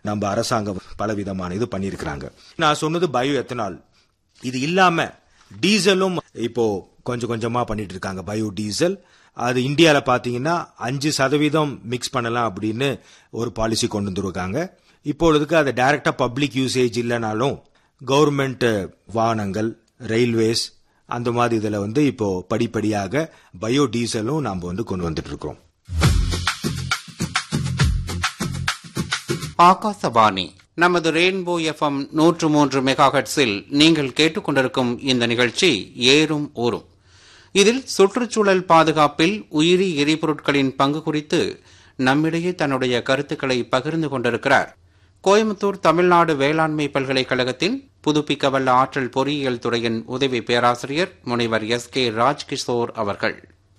நம்ம அரசாங்கம் பலவிதமான இது பண்ணியிருக்கிறாங்க நான் சொன்னது பயோ எத்தனால் இது இல்லாம டீசலும் இப்போ கொஞ்சம் கொஞ்சமா பண்ணிட்டு இருக்காங்க பயோ டீசல் அது இந்தியால பாத்தீங்கன்னா அஞ்சு சதவீதம் மிக்ஸ் பண்ணலாம் அப்படின்னு ஒரு பாலிசி கொண்டு வந்துருக்காங்க இப்பொழுதுக்கு அது டைரக்டா பப்ளிக் யூசேஜ் இல்லைனாலும் கவர்மெண்ட் வாகனங்கள் ரயில்வேஸ் அந்த மாதிரி இதுல வந்து இப்போ படிப்படியாக பயோ டீசலும் நாம வந்து கொண்டு வந்துட்டு இருக்கோம் ஆகாசவாணி நமது ரெயின்போ எஃப்எம் நூற்று மூன்று மெகாஹட்ஸில் நீங்கள் கேட்டுக்கொண்டிருக்கும் இந்த நிகழ்ச்சி ஏறும் ஊரும் இதில் சுற்றுச்சூழல் பாதுகாப்பில் உயிரி எரிபொருட்களின் பங்கு குறித்து நம்மிடையே தன்னுடைய கருத்துக்களை பகிர்ந்து கொண்டிருக்கிறார் கோயம்புத்தூர் தமிழ்நாடு வேளாண்மை பல்கலைக்கழகத்தின் புதுப்பிக்கவல்ல ஆற்றல் பொறியியல் துறையின் உதவி பேராசிரியர் முனைவர் எஸ் கே ராஜ்கிஷோர் அவர்கள்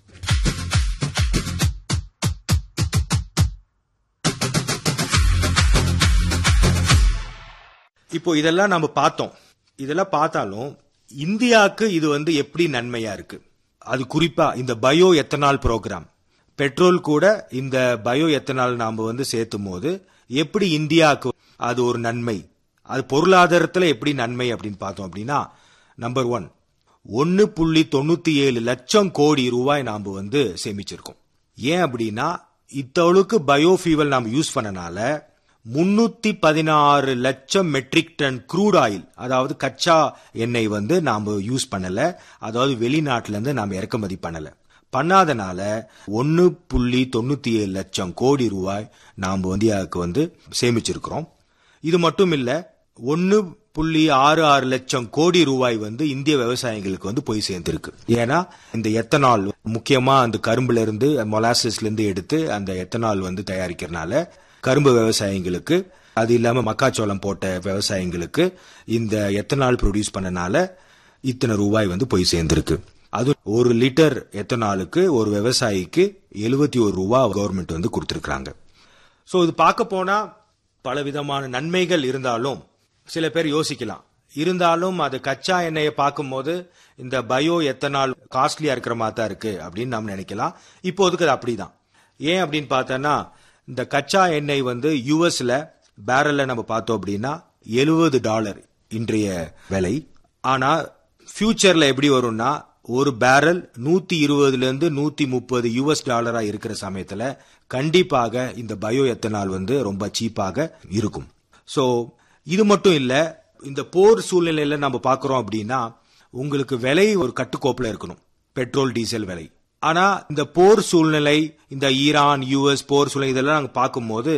இப்போ இதெல்லாம் நம்ம பார்த்தோம் இதெல்லாம் பார்த்தாலும் இந்தியாவுக்கு இது வந்து எப்படி நன்மையா இருக்கு அது குறிப்பா இந்த பயோ எத்தனால் ப்ரோக்ராம் பெட்ரோல் கூட இந்த பயோ எத்தனால் நாம வந்து சேர்த்தும் போது எப்படி இந்தியாவுக்கு அது ஒரு நன்மை அது பொருளாதாரத்துல எப்படி நன்மை அப்படின்னு பார்த்தோம் அப்படின்னா நம்பர் ஒன் ஒன்னு புள்ளி தொண்ணூத்தி ஏழு லட்சம் கோடி ரூபாய் நாம வந்து சேமிச்சிருக்கோம் ஏன் அப்படின்னா இத்தளவுக்கு பயோஃபியூவல் நாம யூஸ் பண்ணனால முன்னூத்தி பதினாறு லட்சம் மெட்ரிக் டன் க்ரூட் ஆயில் அதாவது கச்சா எண்ணெய் வந்து நாம யூஸ் பண்ணல அதாவது வெளிநாட்டுல இருந்து நாம இறக்குமதி பண்ணல பண்ணாதனால ஒன்னு புள்ளி தொண்ணூத்தி ஏழு லட்சம் கோடி ரூபாய் நாம வந்து அதுக்கு வந்து சேமிச்சிருக்கிறோம் இது மட்டும் இல்ல ஒன்னு புள்ளி ஆறு ஆறு லட்சம் கோடி ரூபாய் வந்து இந்திய விவசாயிகளுக்கு வந்து போய் சேர்ந்திருக்கு ஏன்னா இந்த எத்தனால் முக்கியமா அந்த கரும்புல இருந்து மொலாசஸ்ல இருந்து எடுத்து அந்த எத்தனால் வந்து தயாரிக்கிறனால கரும்பு விவசாயிங்களுக்கு அது இல்லாம மக்காச்சோளம் போட்ட விவசாயிங்களுக்கு இந்த எத்தனால் ப்ரொடியூஸ் பண்ணனால இத்தனை ரூபாய் வந்து போய் சேர்ந்திருக்கு அது ஒரு லிட்டர் எத்தனாலுக்கு ஒரு விவசாயிக்கு எழுபத்தி ஒரு ரூபா கவர்மெண்ட் வந்து கொடுத்திருக்காங்க சோ இது பார்க்க போனா பல விதமான நன்மைகள் இருந்தாலும் சில பேர் யோசிக்கலாம் இருந்தாலும் அது கச்சா எண்ணெயை பார்க்கும்போது இந்த பயோ எத்தனால் காஸ்ட்லியா இருக்கிற மாதிரி தான் இருக்கு அப்படின்னு நம்ம நினைக்கலாம் இப்போதுக்கு அது அப்படிதான் ஏன் அப்படின்னு பார்த்தோன்னா இந்த கச்சா எண்ணெய் வந்து யூஎஸ்ல பேரல்ல நம்ம பார்த்தோம் அப்படின்னா எழுபது டாலர் இன்றைய விலை ஆனா ஃபியூச்சர்ல எப்படி வரும்னா ஒரு பேரல் நூத்தி இருபதுல இருந்து நூத்தி முப்பது யூஎஸ் டாலரா இருக்கிற சமயத்துல கண்டிப்பாக இந்த பயோ எத்தனால் வந்து ரொம்ப சீப்பாக இருக்கும் சோ இது மட்டும் இல்ல இந்த போர் சூழ்நிலையில நம்ம பாக்குறோம் அப்படின்னா உங்களுக்கு விலை ஒரு கட்டுக்கோப்புல இருக்கணும் பெட்ரோல் டீசல் விலை ஆனா இந்த போர் சூழ்நிலை இந்த ஈரான் யூஎஸ் போர் சூழ்நிலை இதெல்லாம் நாங்க பார்க்கும்போது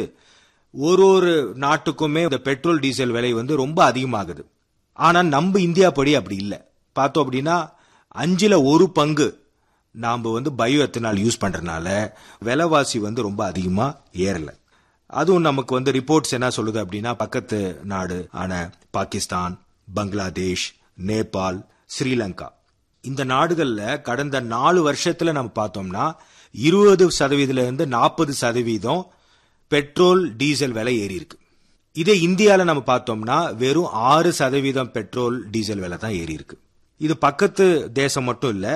ஒரு ஒரு நாட்டுக்குமே இந்த பெட்ரோல் டீசல் விலை வந்து ரொம்ப அதிகமாகுது ஆனா நம்ம இந்தியா படி அப்படி இல்லை பார்த்தோம் அப்படின்னா அஞ்சுல ஒரு பங்கு நாம வந்து பயோ எத்தனால் யூஸ் பண்றதுனால விலைவாசி வந்து ரொம்ப அதிகமா ஏறல அதுவும் நமக்கு வந்து ரிப்போர்ட்ஸ் என்ன சொல்லுது அப்படின்னா பக்கத்து நாடு ஆன பாகிஸ்தான் பங்களாதேஷ் நேபாள் ஸ்ரீலங்கா இந்த நாடுகள்ல கடந்த நாலு வருஷத்துல நம்ம பார்த்தோம்னா இருபது சதவீதத்துல இருந்து நாற்பது சதவீதம் பெட்ரோல் டீசல் விலை ஏறி இருக்கு இதே இந்தியால நம்ம பார்த்தோம்னா வெறும் ஆறு சதவீதம் பெட்ரோல் டீசல் விலை தான் ஏறி இருக்கு இது பக்கத்து தேசம் மட்டும் இல்ல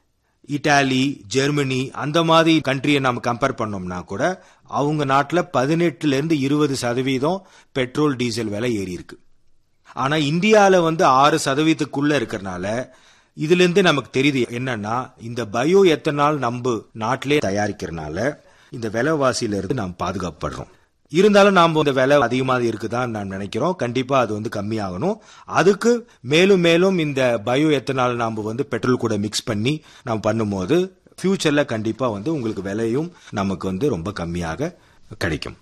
இட்டாலி ஜெர்மனி அந்த மாதிரி கண்ட்ரியை நம்ம கம்பேர் பண்ணோம்னா கூட அவங்க நாட்டுல பதினெட்டுல இருந்து இருபது சதவீதம் பெட்ரோல் டீசல் விலை ஏறி இருக்கு ஆனா இந்தியால வந்து ஆறு சதவீதத்துக்குள்ள இருக்கிறனால இதுல இருந்து நமக்கு தெரியுது என்னன்னா இந்த பயோ எத்தனால் நம்ம நாட்டிலே தயாரிக்கிறனால இந்த விலைவாசியில இருந்து நாம் பாதுகாப்படுறோம் இருந்தாலும் நாம் இந்த விலை அதிகமாக இருக்குதான் நாம் நினைக்கிறோம் கண்டிப்பா அது வந்து கம்மியாகணும் அதுக்கு மேலும் மேலும் இந்த பயோ எத்தனால் நாம் வந்து பெட்ரோல் கூட மிக்ஸ் பண்ணி நாம் பண்ணும்போது ஃபியூச்சர்ல கண்டிப்பா வந்து உங்களுக்கு விலையும் நமக்கு வந்து ரொம்ப கம்மியாக கிடைக்கும்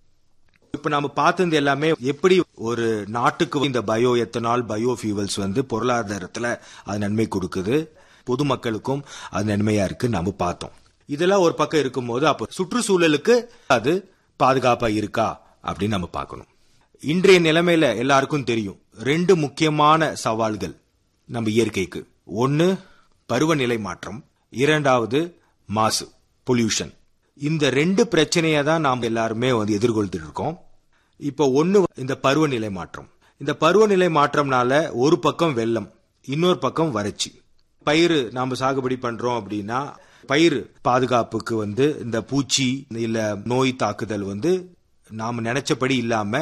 இப்ப நாம பார்த்தது எல்லாமே எப்படி ஒரு நாட்டுக்கு இந்த பயோ எத்தனால் பயோ ஃபியூவல்ஸ் வந்து பொருளாதாரத்துல அது நன்மை கொடுக்குது பொதுமக்களுக்கும் அது நன்மையா இருக்கு நம்ம பார்த்தோம் இதெல்லாம் ஒரு பக்கம் இருக்கும்போது அப்ப சுற்றுச்சூழலுக்கு அது பாதுகாப்பா இருக்கா அப்படின்னு நம்ம பார்க்கணும் இன்றைய நிலைமையில எல்லாருக்கும் தெரியும் ரெண்டு முக்கியமான சவால்கள் நம்ம இயற்கைக்கு ஒன்னு பருவநிலை மாற்றம் இரண்டாவது மாசு பொல்யூஷன் இந்த ரெண்டு பிரச்சனையை தான் நாம் எல்லாருமே வந்து எதிர்கொள்ந்துட்டு இருக்கோம் இப்போ ஒன்னு இந்த பருவநிலை மாற்றம் இந்த பருவநிலை மாற்றம்னால ஒரு பக்கம் வெள்ளம் இன்னொரு பக்கம் வறட்சி பயிர் நாம சாகுபடி பண்றோம் அப்படின்னா பயிர் பாதுகாப்புக்கு வந்து இந்த பூச்சி இல்ல நோய் தாக்குதல் வந்து நாம நினைச்சபடி இல்லாம